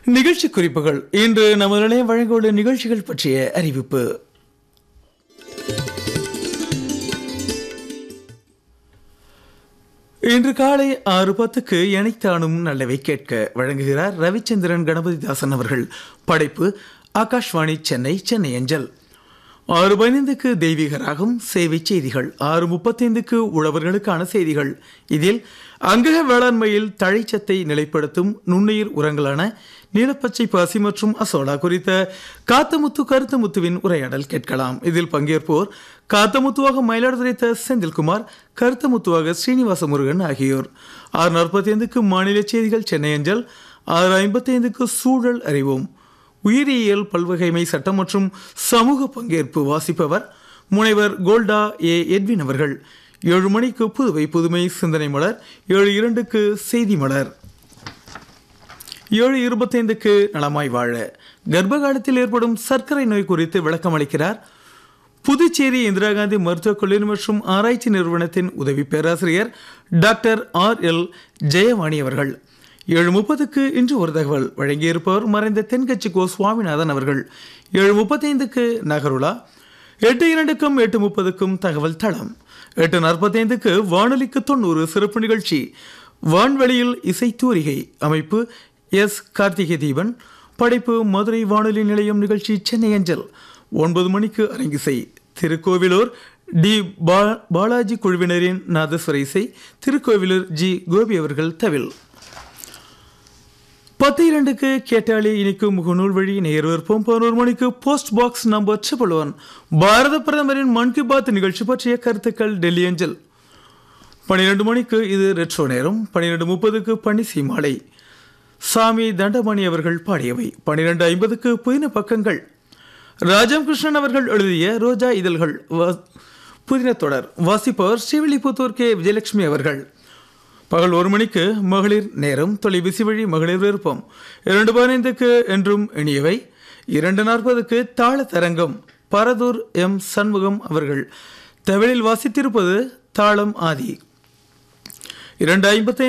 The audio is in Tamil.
நிகழ்ச்சி குறிப்புகள் இன்று நமது நிலையம் வழங்கவுள்ள நிகழ்ச்சிகள் பற்றிய அறிவிப்பு இன்று காலை ஆறு பத்துக்கு எனைத்தானும் நல்லவை கேட்க வழங்குகிறார் ரவிச்சந்திரன் கணபதிதாசன் அவர்கள் படைப்பு ஆகாஷ்வாணி சென்னை சென்னை அஞ்சல் ஆறு பதினைந்துக்கு தெய்வீக ராகம் சேவை செய்திகள் ஆறு முப்பத்தைந்துக்கு உழவர்களுக்கான செய்திகள் இதில் அங்கக வேளாண்மையில் தழைச்சத்தை நிலைப்படுத்தும் நுண்ணுயிர் உரங்களான நீலப்பச்சை பாசி மற்றும் அசோலா குறித்த காத்தமுத்து கருத்தமுத்துவின் உரையாடல் கேட்கலாம் இதில் பங்கேற்போர் காத்தமுத்துவாக மயிலாடுதுறை த செந்தில்குமார் கருத்தமுத்துவாக ஸ்ரீனிவாச முருகன் ஆகியோர் ஆறு நாற்பத்தி ஐந்துக்கு மாநில செய்திகள் சென்னை அஞ்சல் ஆறு ஐம்பத்தி ஐந்துக்கு சூழல் அறிவோம் உயிரியல் பல்வகைமை சட்டம் மற்றும் சமூக பங்கேற்பு வாசிப்பவர் முனைவர் கோல்டா ஏ எட்வின் அவர்கள் ஏழு மணிக்கு புதுவை புதுமை சிந்தனை மலர் ஏழு இரண்டுக்கு செய்தி மலர் ஏழு இருபத்தைந்துக்கு நலமாய் வாழ கர்ப்ப காலத்தில் ஏற்படும் சர்க்கரை நோய் குறித்து விளக்கம் அளிக்கிறார் புதுச்சேரி இந்திரா காந்தி மருத்துவக் கல்லூரி மற்றும் ஆராய்ச்சி நிறுவனத்தின் உதவி பேராசிரியர் டாக்டர் ஆர் எல் ஜெயவாணி அவர்கள் ஏழு முப்பதுக்கு இன்று ஒரு தகவல் வழங்கியிருப்பவர் மறைந்த தென்கட்சி கோ சுவாமிநாதன் அவர்கள் ஏழு முப்பத்தைந்துக்கு நகருலா எட்டு இரண்டுக்கும் எட்டு முப்பதுக்கும் தகவல் தளம் எட்டு நாற்பத்தைந்துக்கு வானொலிக்கு தொண்ணூறு சிறப்பு நிகழ்ச்சி வான்வெளியில் இசை தூரிகை அமைப்பு எஸ் கார்த்திகை தீபன் படைப்பு மதுரை வானொலி நிலையம் நிகழ்ச்சி சென்னை அஞ்சல் ஒன்பது மணிக்கு அரங்கிசை திருக்கோவிலூர் டி பா பாலாஜி குழுவினரின் நாதஸ்வர இசை திருக்கோவிலூர் ஜி கோபி அவர்கள் தவில் பத்து இரண்டுக்கு கேட்டாலே இனிக்கும் முகநூல் வழி நேர்விற்போம் பதினோரு மணிக்கு post box number triple one பாரத பிரதமரின் மன் கி பாத் நிகழ்ச்சி பற்றிய கருத்துக்கள் டெல்லி அஞ்சல் பன்னிரெண்டு மணிக்கு இது ரெட்ரோ நேரம் பன்னிரெண்டு முப்பதுக்கு பனி சீமாலை சாமி தண்டமணி அவர்கள் பாடியவை பன்னிரெண்டு ஐம்பதுக்கு புதின பக்கங்கள் ராஜம் கிருஷ்ணன் அவர்கள் எழுதிய ரோஜா இதழ்கள் வா- புதின தொடர் வாசிப்பவர் ஸ்ரீவில்லிபுத்தூர் கே விஜயலட்சுமி அவர்கள் பகல் ஒரு மணிக்கு மகளிர் நேரம் தொலைபேசி வழி மகளிர் விருப்பம் இரண்டு பதினைந்துக்கு என்றும் இனியவை இரண்டு நாற்பதுக்கு தாள தரங்கம் பரதூர் எம் சண்முகம் அவர்கள் தமிழில் வாசித்திருப்பது தாளம் ஆதி இரண்டு ஐம்பத்தி